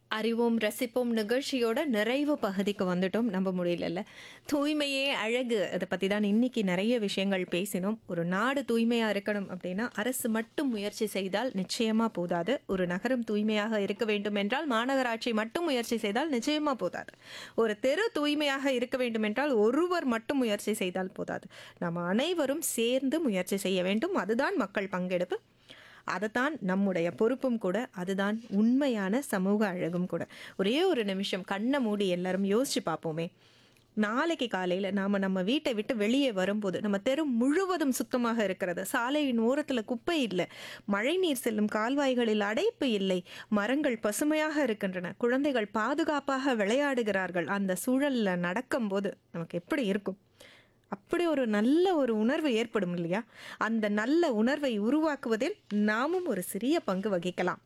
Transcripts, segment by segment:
அறிவோம் ரசிப்போம் நிகழ்ச்சியோட நிறைவு பகுதிக்கு வந்துட்டோம் நம்ப முடியலல்ல தூய்மையே அழகு அதை பற்றி தான் இன்னைக்கு நிறைய விஷயங்கள் பேசினோம் ஒரு நாடு தூய்மையாக இருக்கணும் அப்படின்னா அரசு மட்டும் முயற்சி செய்தால் நிச்சயமாக போதாது ஒரு நகரம் தூய்மையாக இருக்க வேண்டும் என்றால் மாநகராட்சி மட்டும் முயற்சி செய்தால் நிச்சயமாக போதாது ஒரு தெரு தூய்மையாக இருக்க வேண்டும் என்றால் ஒருவர் மட்டும் முயற்சி செய்தால் போதாது நம்ம அனைவரும் சேர்ந்து முயற்சி செய்ய வேண்டும் அதுதான் மக்கள் பங்கெடுப்பு அதுதான் நம்முடைய பொறுப்பும் கூட அதுதான் உண்மையான சமூக அழகும் கூட ஒரே ஒரு நிமிஷம் கண்ணை மூடி எல்லாரும் யோசிச்சு பார்ப்போமே நாளைக்கு காலையில் நாம் நம்ம வீட்டை விட்டு வெளியே வரும்போது நம்ம தெரு முழுவதும் சுத்தமாக இருக்கிறது சாலையின் ஓரத்தில் குப்பை இல்லை மழைநீர் செல்லும் கால்வாய்களில் அடைப்பு இல்லை மரங்கள் பசுமையாக இருக்கின்றன குழந்தைகள் பாதுகாப்பாக விளையாடுகிறார்கள் அந்த சூழலில் நடக்கும்போது நமக்கு எப்படி இருக்கும் அப்படி ஒரு நல்ல ஒரு உணர்வு ஏற்படும் இல்லையா அந்த நல்ல உணர்வை உருவாக்குவதில் நாமும் ஒரு சிறிய பங்கு வகிக்கலாம்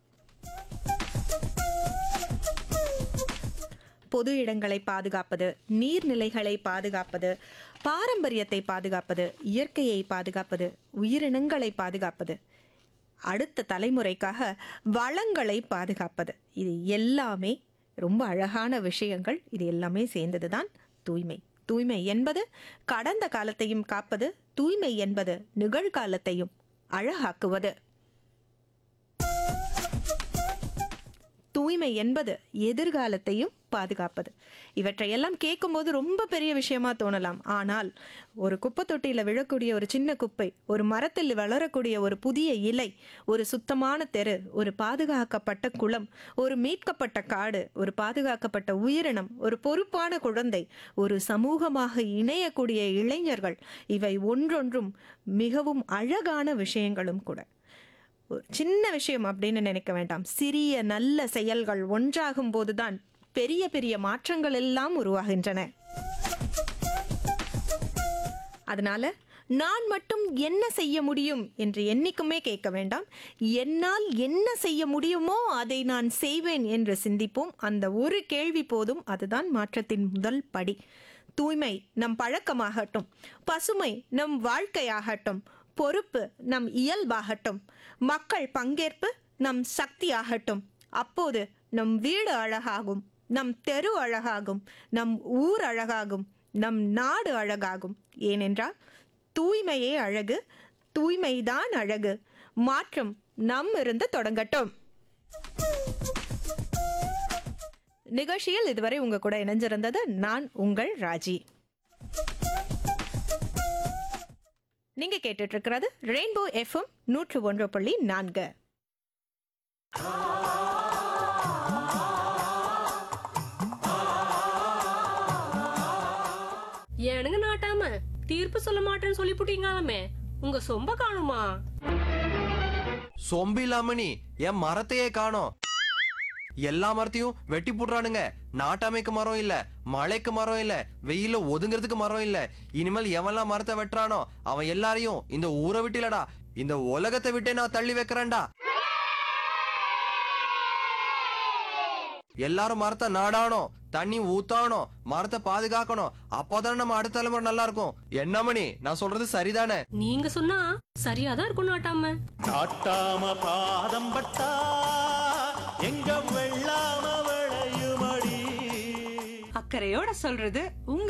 பொது இடங்களை பாதுகாப்பது நீர்நிலைகளை பாதுகாப்பது பாரம்பரியத்தை பாதுகாப்பது இயற்கையை பாதுகாப்பது உயிரினங்களை பாதுகாப்பது அடுத்த தலைமுறைக்காக வளங்களை பாதுகாப்பது இது எல்லாமே ரொம்ப அழகான விஷயங்கள் இது எல்லாமே சேர்ந்தது தான் தூய்மை தூய்மை என்பது கடந்த காலத்தையும் காப்பது தூய்மை என்பது நிகழ்காலத்தையும் அழகாக்குவது தூய்மை என்பது எதிர்காலத்தையும் பாதுகாப்பது இவற்றையெல்லாம் கேட்கும்போது ரொம்ப பெரிய விஷயமா தோணலாம் ஆனால் ஒரு குப்பை தொட்டியில் விழக்கூடிய ஒரு சின்ன குப்பை ஒரு மரத்தில் வளரக்கூடிய ஒரு புதிய இலை ஒரு சுத்தமான தெரு ஒரு பாதுகாக்கப்பட்ட குளம் ஒரு மீட்கப்பட்ட காடு ஒரு பாதுகாக்கப்பட்ட உயிரினம் ஒரு பொறுப்பான குழந்தை ஒரு சமூகமாக இணையக்கூடிய இளைஞர்கள் இவை ஒன்றொன்றும் மிகவும் அழகான விஷயங்களும் கூட ஒரு சின்ன விஷயம் அப்படின்னு நினைக்க வேண்டாம் சிறிய நல்ல செயல்கள் ஒன்றாகும் போதுதான் பெரிய பெரிய மாற்றங்கள் எல்லாம் உருவாகின்றன அதனால நான் மட்டும் என்ன செய்ய முடியும் என்று என்னைக்குமே கேட்க வேண்டாம் என்னால் என்ன செய்ய முடியுமோ அதை நான் செய்வேன் என்று சிந்திப்போம் அந்த ஒரு கேள்வி போதும் அதுதான் மாற்றத்தின் முதல் படி தூய்மை நம் பழக்கமாகட்டும் பசுமை நம் வாழ்க்கையாகட்டும் பொறுப்பு நம் இயல்பாகட்டும் மக்கள் பங்கேற்பு நம் சக்தியாகட்டும் அப்போது நம் வீடு அழகாகும் நம் தெரு அழகாகும் நம் ஊர் அழகாகும் நம் நாடு அழகாகும் ஏனென்றால் தூய்மையே அழகு தூய்மைதான் அழகு மாற்றம் நம் இருந்து தொடங்கட்டும் நிகழ்ச்சியில் இதுவரை உங்க கூட இணைஞ்சிருந்தது நான் உங்கள் ராஜி நீங்க கேட்டுட்டு இருக்கிறது ரெயின்போ எஃப்எம் நூற்று ஒன்று புள்ளி நான்கு ஏனுங்க நாட்டாம தீர்ப்பு சொல்ல மாட்டேன்னு சொல்லிப்புட்டீங்களாமே உங்க சொம்ப காணுமா சொம்பு இல்லாம நீ என் மரத்தையே காணோம் எல்லா மரத்தையும் வெட்டி போடுறானுங்க நாட்டாமைக்கு மரம் இல்ல மழைக்கு மரம் இல்ல வெயில ஒதுங்கிறதுக்கு மரம் இல்ல இனிமேல் எவன்லாம் மரத்தை வெட்டுறானோ அவன் எல்லாரையும் இந்த ஊரை விட்டு இல்லடா இந்த உலகத்தை விட்டே நான் தள்ளி வைக்கிறேன்டா எல்லாரும் மரத்தை நாடாணும் தண்ணி ஊத்தாணும் மரத்தை பாதுகாக்கணும் அப்போதானே நம்ம அடுத்த தலைமுறை நல்லா இருக்கும் என்ன மணி நான் சொல்றது சரிதானே நீங்க சொன்னா சரியாதான் இருக்கும் நாட்டாம நாட்டாம பாதம் பட்டா எங்க வெள்ளாம விளையுமடி அக்கறையோட சொல்றது உங்க